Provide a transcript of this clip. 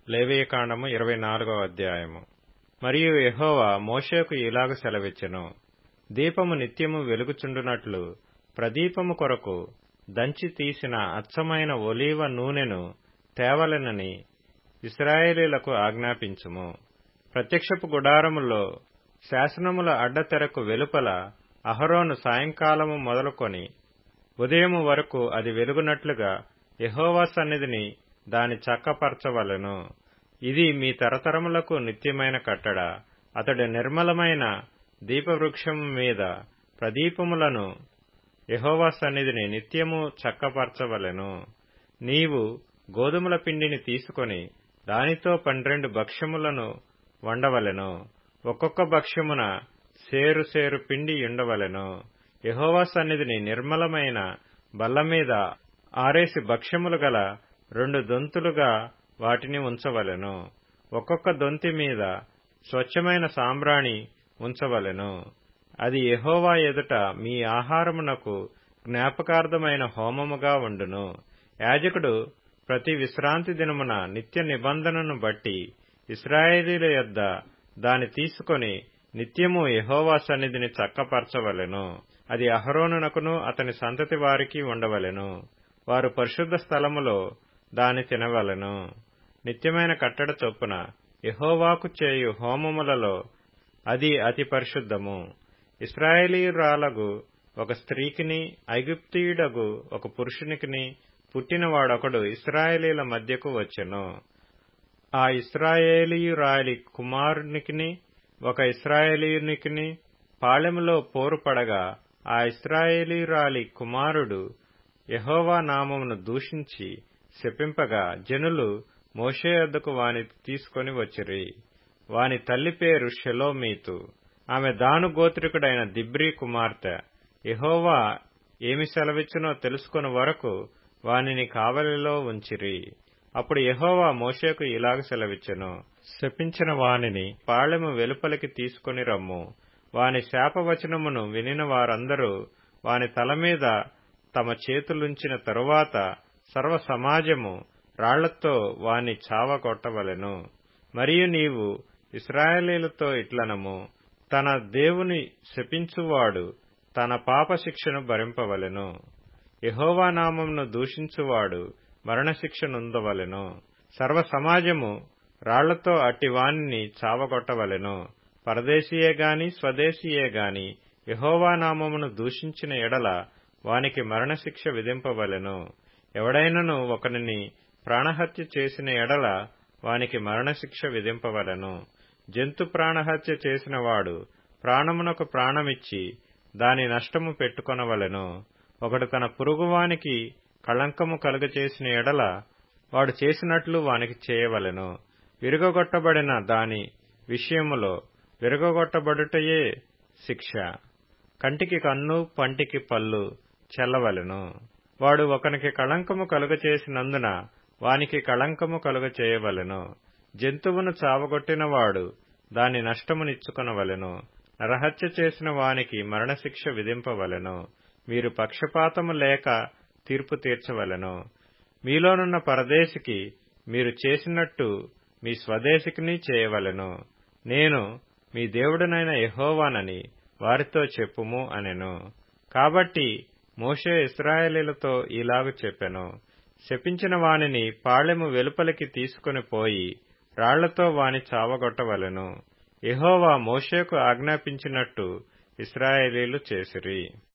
లేవియకాండము ఇరవై నాలుగవ అధ్యాయము మరియు యెహోవా మోషేకు ఇలాగ సెలవిచ్చెను దీపము నిత్యము వెలుగుచుండునట్లు ప్రదీపము కొరకు దంచి తీసిన అచ్చమైన ఒలీవ నూనెను తేవలెనని ఇస్రాయేలీలకు ఆజ్ఞాపించుము ప్రత్యక్షపు గుడారములో శాసనముల అడ్డతెరకు వెలుపల అహరోను సాయంకాలము మొదలుకొని ఉదయము వరకు అది వెలుగునట్లుగా యెహోవా సన్నిధిని దాని చక్కపరచవలెను ఇది మీ తరతరములకు నిత్యమైన కట్టడ అతడు నిర్మలమైన దీపవృక్షము మీద ప్రదీపములను యెహోవా సన్నిధిని నిత్యము చక్కపరచవలెను నీవు గోధుమల పిండిని తీసుకొని దానితో పన్నెండు భక్ష్యములను వండవలెను ఒక్కొక్క భక్ష్యమున సేరు సేరు పిండి ఉండవలెను యెహోవా సన్నిధిని నిర్మలమైన బల్ల మీద ఆరేసి భక్ష్యములు గల రెండు దొంతులుగా వాటిని ఉంచవలెను ఒక్కొక్క దొంతి మీద స్వచ్ఛమైన సాంబ్రాణి ఉంచవలెను అది యెహోవా ఎదుట మీ ఆహారమునకు జ్ఞాపకార్థమైన హోమముగా ఉండును యాజకుడు ప్రతి విశ్రాంతి దినమున నిత్య నిబంధనను బట్టి ఇస్రాయేలీల యొద్ద దాని తీసుకొని నిత్యము యెహోవా సన్నిధిని చక్కపరచవలెను అది అహరోనునకును అతని సంతతి వారికి ఉండవలెను వారు పరిశుద్ధ స్థలములో దాని తినవలెను నిత్యమైన కట్టడ చొప్పున యెహోవాకు చేయు హోమములలో అది అతి పరిశుద్ధము ఇస్రాయేలీయురాలగు ఒక స్త్రీకిని ఐగుప్తీయుడగు ఒక పురుషునికిని పుట్టినవాడొకడు ఇస్రాయేలీల మధ్యకు వచ్చెను ఆ ఇస్రాయేలీయురాలి కుమారునికిని ఒక ఇస్రాయేలీయునికిని పాళెములో పోరు పడగా ఆ ఇస్రాయేలీయురాలి కుమారుడు యహోవా నామమును దూషించి శపింపగా జనులు మోషే వద్దకు వాని తీసుకొని వచ్చిరి వాని తల్లి పేరు షెలోమీతు ఆమె దాను గోత్రికుడైన దిబ్రీ కుమార్తె యహోవా ఏమి సెలవిచ్చునో తెలుసుకుని వరకు వానిని కావలిలో ఉంచిరి అప్పుడు యహోవా మోషేకు ఇలాగ సెలవిచ్చెను శపించిన వానిని పాళెము వెలుపలికి తీసుకుని రమ్ము వాని శాపవచనమును వినిన వారందరూ వాని తల మీద తమ చేతులుంచిన తరువాత సర్వ సమాజము రాళ్లతో వాని చావగొట్టవలెను మరియు నీవు ఇస్రాయేలీలతో ఇట్లనము తన దేవుని శపించువాడు తన పాప శిక్షను భరింపవలెను యహోవా నామమును దూషించువాడు మరణశిక్ష నొందవలెను సర్వ సమాజము రాళ్లతో అట్టి వానిని చావగొట్టవలెను పరదేశీయే గాని స్వదేశీయే గాని యహోవా నామమును దూషించిన ఎడల వానికి మరణశిక్ష విధింపవలెను ఎవడైనను ఒకనిని ప్రాణహత్య చేసిన ఎడల వానికి మరణశిక్ష విధింపవలెను జంతు ప్రాణహత్య చేసిన వాడు ప్రాణమునకు ప్రాణమిచ్చి దాని నష్టము పెట్టుకొనవలెను ఒకడు తన పొరుగువానికి కళంకము కలుగచేసిన ఎడల వాడు చేసినట్లు వానికి చేయవలెను విరుగగొట్టబడిన దాని విషయములో విరగొట్టబడుటయే శిక్ష కంటికి కన్ను పంటికి పళ్ళు చెల్లవలెను వాడు ఒకనికి కళంకము కలుగచేసినందున వానికి కళంకము కలుగ చేయవలెను జంతువును చావగొట్టినవాడు దాని నష్టమునిచ్చుకొనవలెను నరహత్య చేసిన వానికి మరణశిక్ష విధింపవలెను మీరు పక్షపాతము లేక తీర్పు తీర్చవలెను మీలోనున్న పరదేశికి మీరు చేసినట్టు మీ స్వదేశికిని చేయవలెను నేను మీ దేవుడనైన యహోవానని వారితో చెప్పుము అనెను కాబట్టి మోషే ఇస్రాయేలీలతో ఇలాగు చెప్పెను శపించిన వానిని పాళెము వెలుపలికి తీసుకుని పోయి రాళ్లతో వాని చావగొట్టవలెను యహోవా మోషేకు ఆజ్ఞాపించినట్టు ఇస్రాయేలీలు చేసిరి